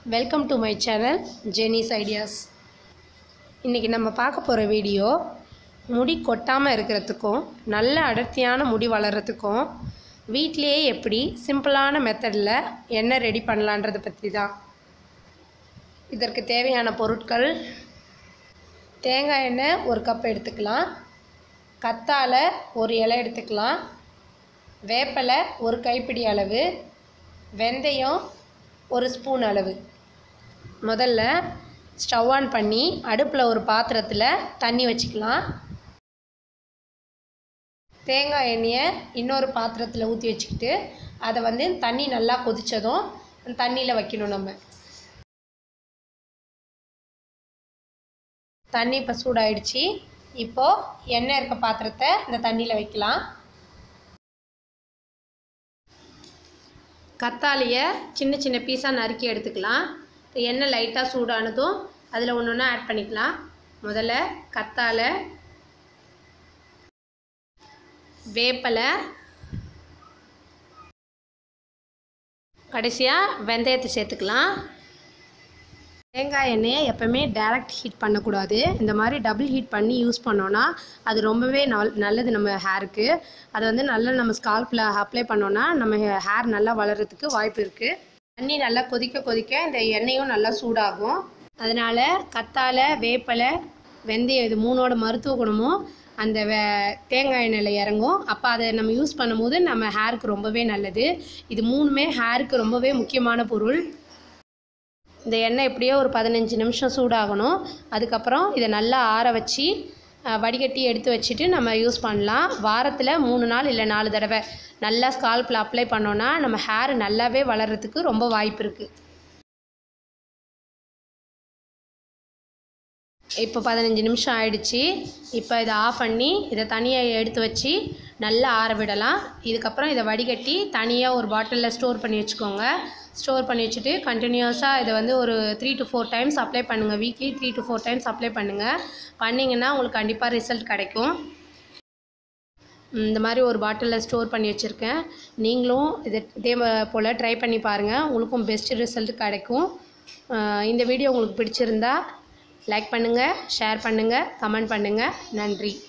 welcome to my channel ஜெனிஸ் ideas இன்றைக்கி நம்ம பார்க்க போகிற வீடியோ முடி கொட்டாமல் இருக்கிறதுக்கும் நல்ல அடர்த்தியான முடி வளர்கிறதுக்கும் வீட்டிலேயே எப்படி சிம்பிளான மெத்தடில் எண்ணெய் ரெடி பண்ணலான்றதை பற்றி தான் இதற்கு தேவையான பொருட்கள் தேங்காய் எண்ணெய் ஒரு கப் எடுத்துக்கலாம் கத்தாழை ஒரு இலை எடுத்துக்கலாம் வேப்பலை ஒரு கைப்பிடி அளவு வெந்தயம் ஒரு ஸ்பூன் அளவு முதல்ல ஸ்டவ் ஆன் பண்ணி அடுப்பில் ஒரு பாத்திரத்தில் தண்ணி வச்சுக்கலாம் தேங்காய் எண்ணெயை இன்னொரு பாத்திரத்தில் ஊற்றி வச்சுக்கிட்டு அதை வந்து தண்ணி நல்லா கொதித்ததும் அந்த தண்ணியில் வைக்கணும் நம்ம தண்ணி இப்போ சூடாயிடுச்சு இப்போது எண்ணெய் இருக்க பாத்திரத்தை இந்த தண்ணியில் வைக்கலாம் கத்தாழையை சின்ன சின்ன பீஸாக நறுக்கி எடுத்துக்கலாம் இப்போ எண்ணெய் லைட்டாக சூடானதும் அதில் ஒன்று ஒன்றா ஆட் பண்ணிக்கலாம் முதல்ல கத்தாழை வேப்பலை கடைசியாக வெந்தயத்தை சேர்த்துக்கலாம் தேங்காய் எண்ணெயை எப்போவுமே டைரக்ட் ஹீட் பண்ணக்கூடாது இந்த மாதிரி டபுள் ஹீட் பண்ணி யூஸ் பண்ணோன்னா அது ரொம்பவே நல் நல்லது நம்ம ஹேருக்கு அதை வந்து நல்லா நம்ம ஸ்கால்பில் அப்ளை பண்ணோன்னா நம்ம ஹேர் நல்லா வளர்கிறதுக்கு வாய்ப்பு இருக்குது தண்ணி நல்லா கொதிக்க கொதிக்க இந்த எண்ணெயும் நல்லா சூடாகும் அதனால் கத்தாழை வேப்பலை வெந்தயம் இது மூணோட மருத்துவ குணமும் அந்த வே தேங்காய் எண்ணெயில் இறங்கும் அப்போ அதை நம்ம யூஸ் பண்ணும்போது நம்ம ஹேருக்கு ரொம்பவே நல்லது இது மூணுமே ஹேருக்கு ரொம்பவே முக்கியமான பொருள் இந்த எண்ணெய் எப்படியோ ஒரு பதினஞ்சு நிமிஷம் சூடாகணும் அதுக்கப்புறம் இதை நல்லா ஆற வச்சு வடிகட்டி எடுத்து வச்சுட்டு நம்ம யூஸ் பண்ணலாம் வாரத்தில் மூணு நாள் இல்லை நாலு தடவை நல்லா ஸ்கால்பில் அப்ளை பண்ணோன்னா நம்ம ஹேர் நல்லாவே வளர்கிறதுக்கு ரொம்ப வாய்ப்பு இருக்குது இப்போ பதினஞ்சு நிமிஷம் ஆயிடுச்சு இப்போ இதை ஆஃப் பண்ணி இதை தனியாக எடுத்து வச்சு நல்லா ஆற விடலாம் இதுக்கப்புறம் இதை வடிகட்டி தனியாக ஒரு பாட்டிலில் ஸ்டோர் பண்ணி வச்சுக்கோங்க ஸ்டோர் பண்ணி வச்சுட்டு கண்டினியூஸாக இதை வந்து ஒரு three to four times apply பண்ணுங்கள் weekly three to four times apply பண்ணுங்கள் பண்ணிங்கன்னா உங்களுக்கு கண்டிப்பாக ரிசல்ட் கிடைக்கும் இந்த மாதிரி ஒரு பாட்டிலில் ஸ்டோர் பண்ணி வச்சுருக்கேன் நீங்களும் இதை இதே போல் ட்ரை பண்ணி பாருங்கள் உங்களுக்கும் பெஸ்ட் ரிசல்ட் கிடைக்கும் இந்த வீடியோ உங்களுக்கு பிடிச்சிருந்தா லைக் பண்ணுங்கள் ஷேர் பண்ணுங்கள் கமெண்ட் பண்ணுங்கள் நன்றி